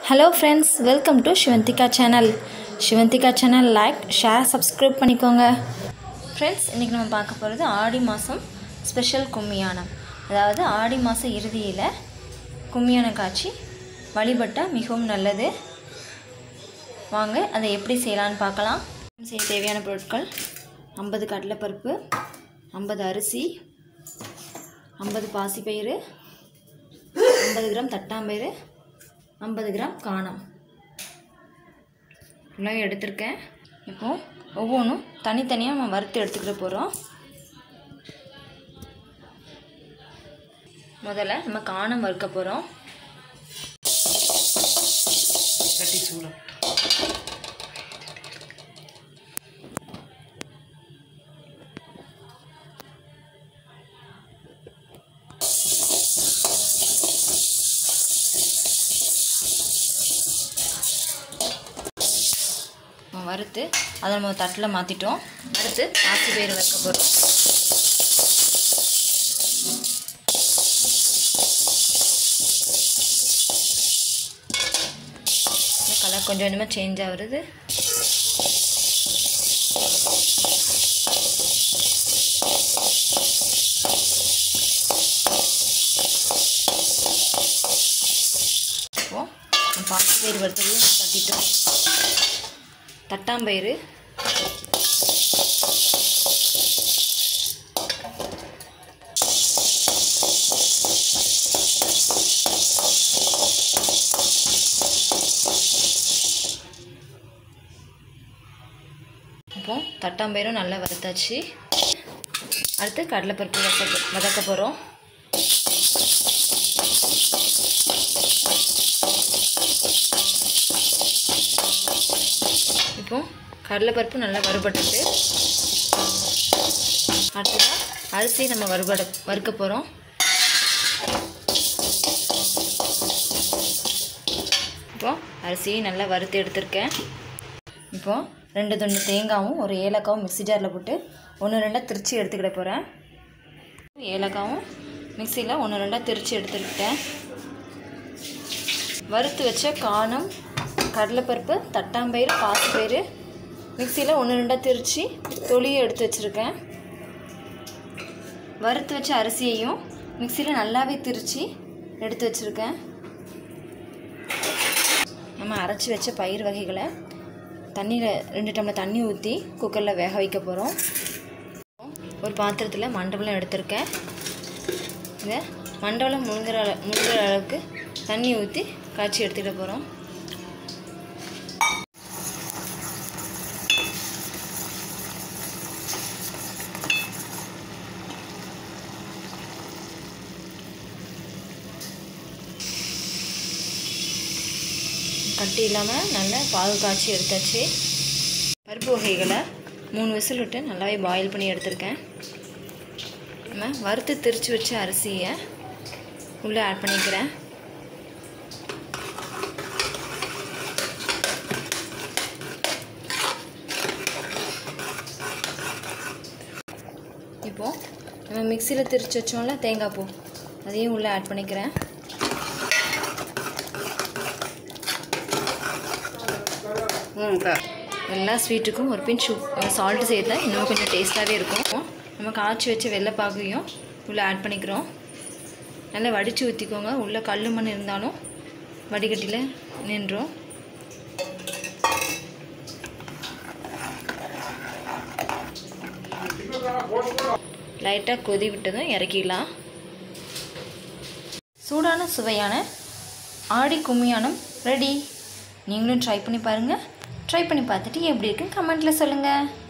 hello friends welcome to Sivanthika channel Sivanthika channel like share subscribe பண்ணிக்கோங்க friends இன்றைக்கி நம்ம பார்க்க போகிறது ஆடி மாதம் ஸ்பெஷல் கும்மியானம் அதாவது ஆடி மாத இறுதியில் கும்மியான காட்சி வழிபட்டால் மிகவும் நல்லது வாங்க அதை எப்படி செய்யலான்னு பார்க்கலாம் செய்ய தேவையான பொருட்கள் ஐம்பது கடலைப்பருப்பு ஐம்பது அரிசி ஐம்பது பாசிப்பயிறு ஐம்பது கிராம் தட்டாம்பயிறு ஐம்பது கிராம் காணம் எல்லாம் எடுத்திருக்கேன் இப்போ ஒவ்வொன்றும் தனித்தனியாக நம்ம வறுத்து எடுத்துக்கிற போகிறோம் முதல்ல நம்ம காணம் வறுக்க போகிறோம் கட்டி சூடம் நம்ம வறுத்து அதை நம்ம தட்டில் மாற்றிட்டோம் அடுத்து பாசி பயிர் வைக்க போகிறோம் கலர் கொஞ்சம் கொஞ்சமாக சேஞ்ச் ஆகுறது இப்போ பாசி பயிர் வறுத்ததையும் தட்டிட்டோம் தட்டாம்பயிறு இப்போ தட்டாம்பயிரும் நல்லா வறுத்தாச்சு அடுத்து கடலைப்பருப்பு வதக்க வதக்க போகிறோம் இப்போ கடலைப்பருப்பு நல்லா வறுபட்டுட்டு அடுத்ததாக அரிசி நம்ம வறுபட வறுக்க போகிறோம் இப்போ அரிசியை நல்லா வறுத்து எடுத்திருக்கேன் இப்போ ரெண்டு துண்டு தேங்காயும் ஒரு ஏலக்காவும் மிக்ஸி ஜாரில் போட்டு ஒன்று ரெண்டாக திரிச்சு எடுத்துக்கிட போகிறேன் ஏலக்காவும் மிக்சியில் ஒன்று ரெண்டாக திரிச்சு எடுத்துக்கிட்டேன் வறுத்து வச்ச காணம் கடலைப்பருப்பு தட்டாம்பயிறு பாசிப்பயிறு மிக்சியில் ஒன்று ரெண்டாக திரித்து தொலியை எடுத்து வச்சுருக்கேன் வறுத்து வச்ச அரிசியையும் மிக்சியில் நல்லாவே திரித்து எடுத்து வச்சுருக்கேன் நம்ம அரைச்சி வச்ச பயிர் வகைகளை தண்ணியில் ரெண்டு டம்ளர் தண்ணி ஊற்றி குக்கரில் வேக வைக்க போகிறோம் ஒரு பாத்திரத்தில் மண்டபலம் எடுத்திருக்கேன் இதை மண்டபலம் முழுங்குற அள முழுங்குற அளவுக்கு தண்ணி ஊற்றி காய்ச்சி எடுத்துகிட்டு போகிறோம் கட்டி இல்லாமல் நல்லா பாகு காய்ச்சி எடுத்தாச்சு பருப்பு வகைகளை மூணு விசில் விட்டு நல்லாவே பாயில் பண்ணி எடுத்திருக்கேன் நம்ம வறுத்து திரித்து வச்ச அரிசியை உள்ளே ஆட் பண்ணிக்கிறேன் இப்போது நம்ம மிக்சியில் திரிச்சு வச்சோம்ல தேங்காய் பூ அதையும் உள்ளே ஆட் பண்ணிக்கிறேன் ம் க எல்லா ஸ்வீட்டுக்கும் ஒரு பின் சுப் சால்ட்டு சேர்த்தா இன்னும் கொஞ்சம் டேஸ்ட்டாகவே இருக்கும் நம்ம காய்ச்சி வச்ச வெள்ளைப்பாகையும் உள்ளே ஆட் பண்ணிக்கிறோம் நல்லா வடித்து ஊற்றிக்கோங்க உள்ளே கல் மண் இருந்தாலும் வடிகட்டியில் நின்றோம் லைட்டாக கொதி விட்டதும் இறக்கிடலாம் சூடான சுவையான ஆடி கும்மியானம் ரெடி நீங்களும் ட்ரை பண்ணி பாருங்கள் ட்ரை பண்ணி பார்த்துட்டு எப்படி இருக்குன்னு கமெண்ட்டில் சொல்லுங்கள்